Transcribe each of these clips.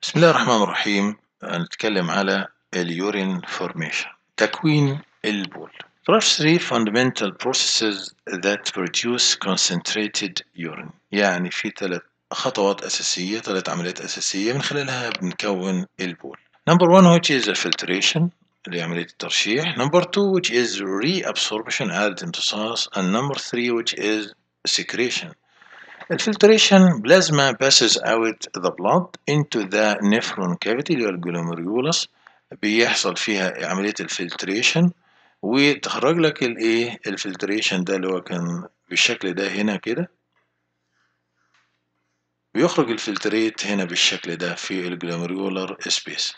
بسم الله الرحمن الرحيم هنتكلم على اليورين formation تكوين البول There are three fundamental processes that produce concentrated urine يعني في ثلاث خطوات أساسية ثلاث عمليات أساسية من خلالها بنكون البول Number one which is the filtration اللي هي عملية الترشيح Number two which is reabsorption إعادة امتصاص and number three which is secretion الفلتريشن بلازما passes out the blood into the nephron cavity اللي هو الجلوميريولس بيحصل فيها عملية الفلتريشن وتخرج لك الايه الفلتريشن ده اللي هو كان بالشكل ده هنا كده بيخرج الفلتريت هنا بالشكل ده في الجلوميريولار سبيس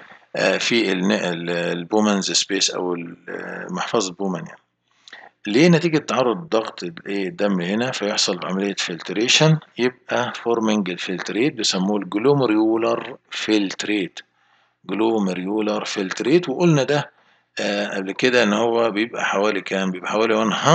في البومنز سبيس او محفظة بومن يعني ليه نتيجة تعرض ضغط الدم هنا فيحصل عملية فلتريشن يبقى فورمنج الفلتريت بيسموه الجلوميريولار فلتريت جلوميريولار فلتريت وقلنا ده آه قبل كده ان هو بيبقى حوالي كام بيبقى حوالي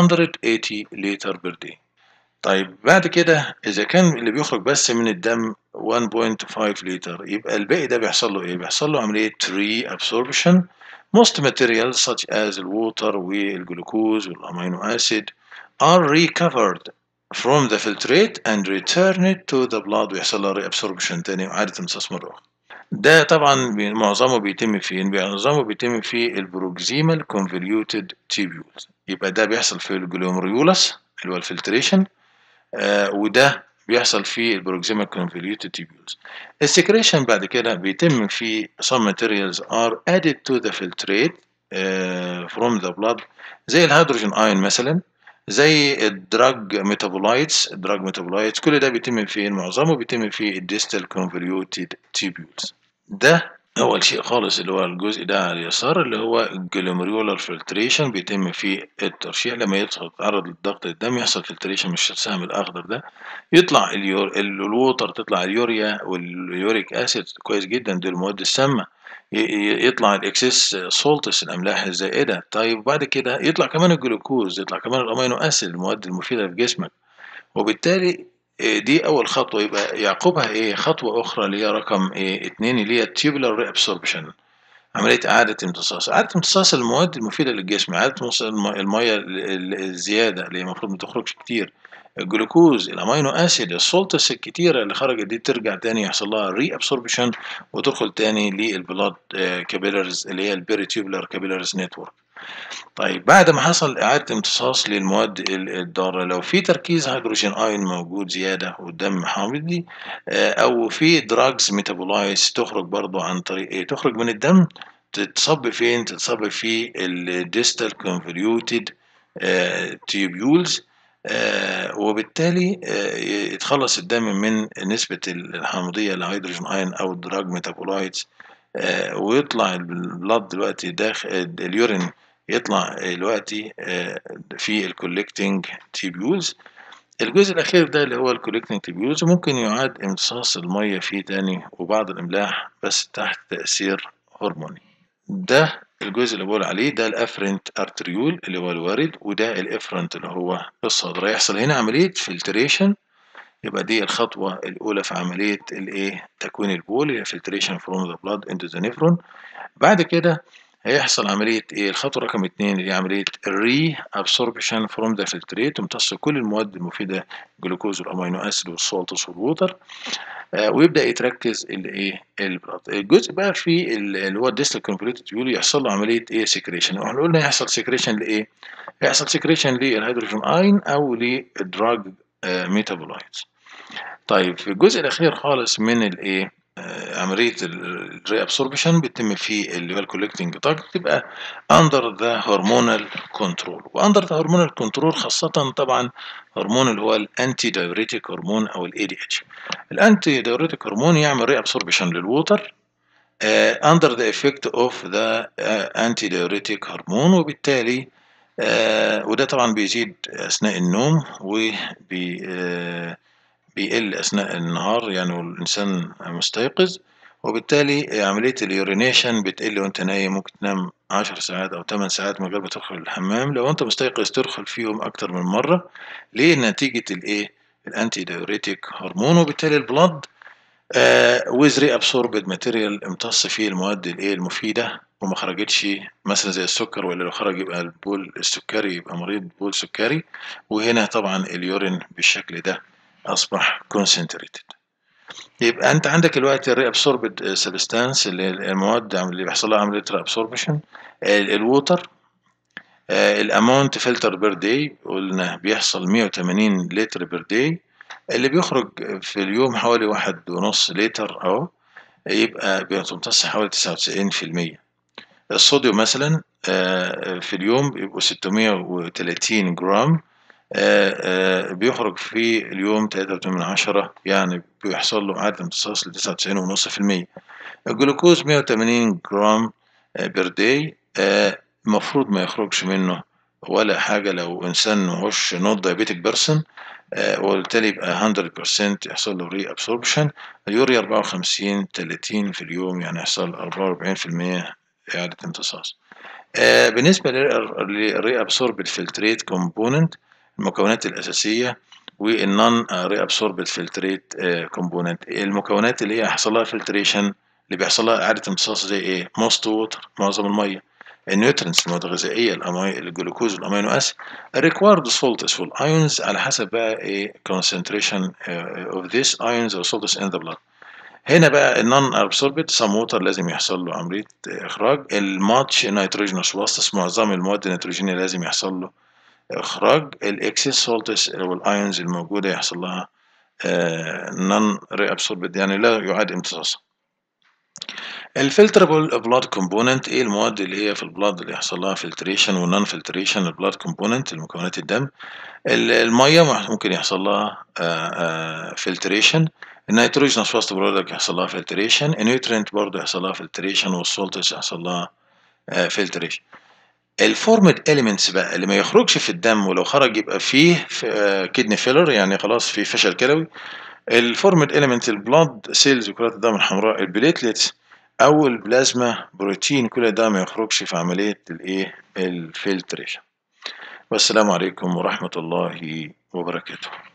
180 لتر بير دي طيب بعد كده اذا كان اللي بيخرج بس من الدم 1.5 لتر يبقى الباقي ده بيحصل له ايه بيحصل له عملية reabsorption Most materials such as الووتر والجلوكوز والأمينو أسيد are recovered from the filtrate and returned to the blood ويحصل لها reabsorption تاني وإعادة امتصاص مرة أخرى. ده طبعا معظمه بيتم فين؟ معظمه بيتم في البروكسيمال convoluted tubules يبقى ده بيحصل في الجلوميريولس اللي هو الفلتريشن آه وده بيحصل في البروكسيمال convoluted tubules السكريشن بعد كده بيتم في some materials are added to the filtrate uh, from the blood زي الهيدروجين ايون مثلا زي الدراج ميتابولايتس الدراج ميتابولايتس كل ده بيتم في معظمه بيتم في الديستال convoluted tubules ده أول شيء خالص اللي هو الجزء ده على اليسار اللي هو الجلوميريولار فلتريشن بيتم في الترشيح لما يتعرض للضغط الدم يحصل فلتريشن من السهم الأخضر ده يطلع اليور الووتر تطلع اليوريا واليوريك أسيد كويس جدا دول المواد السامة يطلع الاكسس سولتس الاملاح الزائده طيب بعد كده يطلع كمان الجلوكوز يطلع كمان الامينو اسيد المواد المفيده في جسمك وبالتالي دي أول خطوة يبقى يعقبها إيه خطوة أخرى اللي هي رقم إيه اتنين اللي هي tubular reabsorption عملية إعادة امتصاص إعادة امتصاص المواد المفيدة للجسم إعادة امتصاص المية الزيادة اللي المفروض ما تخرجش كتير الجلوكوز الامينو اسيد السولتس الكتيره اللي خرجت دي ترجع تاني يحصل لها ري ابسوربشن وتدخل تاني للبلاد كابيلارز اللي هي البيريتيوبلر كابيلارز نتورك طيب بعد ما حصل إعادة امتصاص للمواد الضارة لو في تركيز هيدروجين ايون موجود زيادة والدم حامضي أو في دراجز ميتابولايز تخرج برضو عن طريق إيه؟ تخرج من الدم تتصب فين؟ تتصب في الديستال كونفوليوتد تيوبيولز وبالتالي يتخلص الدم من نسبة الحامضية لهيدروجين ايون أو الدراج ميتابولايتس ويطلع البلاد دلوقتي داخل اليورين يطلع دلوقتي في الكولكتنج تيبيولز الجزء الأخير ده اللي هو الكولكتنج تيبيولز ممكن يعاد امتصاص المية فيه تاني وبعض الإملاح بس تحت تأثير هرموني ده الجزء اللي بقول عليه ده الافرنت ارتريول اللي هو الوارد وده الافرنت اللي هو الصدر يحصل هنا عملية فلتريشن يبقى دي الخطوة الأولى في عملية الإيه تكوين البول اللي filtration from the blood into the nephron بعد كده هيحصل عملية إيه الخطوة رقم اتنين اللي هي عملية reabsorption from the filtrate تمتص كل المواد المفيدة الجلوكوز والأمينو أسيد والسولتس والووتر آه ويبدأ يتركز الإيه البلاد الجزء بقى في اللي هو الديستال كونفوليوتد تيول يحصل له عملية إيه سكريشن واحنا قلنا يحصل سكريشن لإيه؟ يحصل سكريشن للهيدروجين أين أو للدراج آه ميتابولايتس طيب في الجزء الأخير خالص من الإيه عملية الري ابسوربشن بيتم في اللي هو الكولكتنج طاقة تبقى اندر ذا هرمونال كنترول واندر ذا هرمونال كنترول خاصة طبعا هرمون اللي هو الانتي دايوريتيك هرمون او الاي دي اتش الانتي دايوريتيك هرمون يعمل ري ابسوربشن للووتر اندر ذا افكت اوف ذا انتي دايوريتيك هرمون وبالتالي uh, وده طبعا بيزيد اثناء النوم وبي uh, بيقل أثناء النهار يعني والإنسان مستيقظ وبالتالي عملية اليورينيشن بتقل وأنت نايم ممكن تنام عشر ساعات أو تمن ساعات من غير ما تدخل الحمام لو أنت مستيقظ تدخل فيهم أكتر من مرة ليه نتيجة الإيه؟ الأنتي دايوريتيك هرمون وبالتالي البلد آآ with reabsorbed material امتص فيه المواد الإيه المفيدة وما خرجتش مثلًا زي السكر والّا لو خرج يبقى البول السكري يبقى مريض بول سكري، وهنا طبعًا اليورين بالشكل ده أصبح concentrated. يبقى أنت عندك دلوقتي الreabsorbed substance اللي هي المواد اللي بيحصل لها عملية reabsorption ال الwater آآ الamount filter per day قلنا بيحصل 180 لتر per day اللي بيخرج في اليوم حوالي 1.5 لتر أهو، يبقى بتمتص حوالي 99%. الصوديوم مثلًا آآ في اليوم بيبقوا 630 جرام آآ آآ بيخرج في اليوم 3.8 يعني بيحصل له إعادة امتصاص ل99.5%. الجلوكوز 180 جرام per day آآ المفروض ما يخرجش منه ولا حاجة لو إنسان ماهوش not diabetic person آآ وبالتالي يبقى 100% يحصل له reabsorption. اليوريا 54 30 في اليوم يعني يحصل 44% إعادة امتصاص. آآ بالنسبة لل للreabsorbed filtrate component المكونات الأساسية والnon reabsorbed filtrate آآ component المكونات اللي هي هيحصل لها filtration اللي بيحصل لها إعادة امتصاص زي إيه؟ most water معظم المَيّة، الnutrients المواد الغذائية الأمي الجلوكوز والأمينو أسيد، الrequired salts والions على حسب بقى إيه concentration آآ of these ions or salts in the blood. هنا بقى الnon absorbed some water لازم يحصل له عملية إخراج، الmuch nitrogenous wastes معظم المواد النيتروجينية لازم يحصل له إخراج، الexcess salts والions الموجودة يحصل لها آآ non reabsorbed يعني لا يُعاد امتصاصها. الfiltrable blood component إيه المواد اللي هي في البلاد اللي يحصل لها filtration وnon filtration الblood component المكونات الدم. ال المَيّة ممكن يحصل لها آآ آآ filtration، الnitrogenous waste برضك يحصل لها filtration، الnutrient برضه يحصل لها filtration والsalts يحصل لها آآ filtration. الformed elements بقى اللي ما يخرجش في الدم ولو خرج يبقى فيه ف kidney failure يعني خلاص في فشل كلوي. الformed element الblood cells وكرات الدم الحمراء الplatelets أو البلازما بروتين كل ده ما يخرجش في عملية الإيه الfiltration. والسلام عليكم ورحمة الله وبركاته.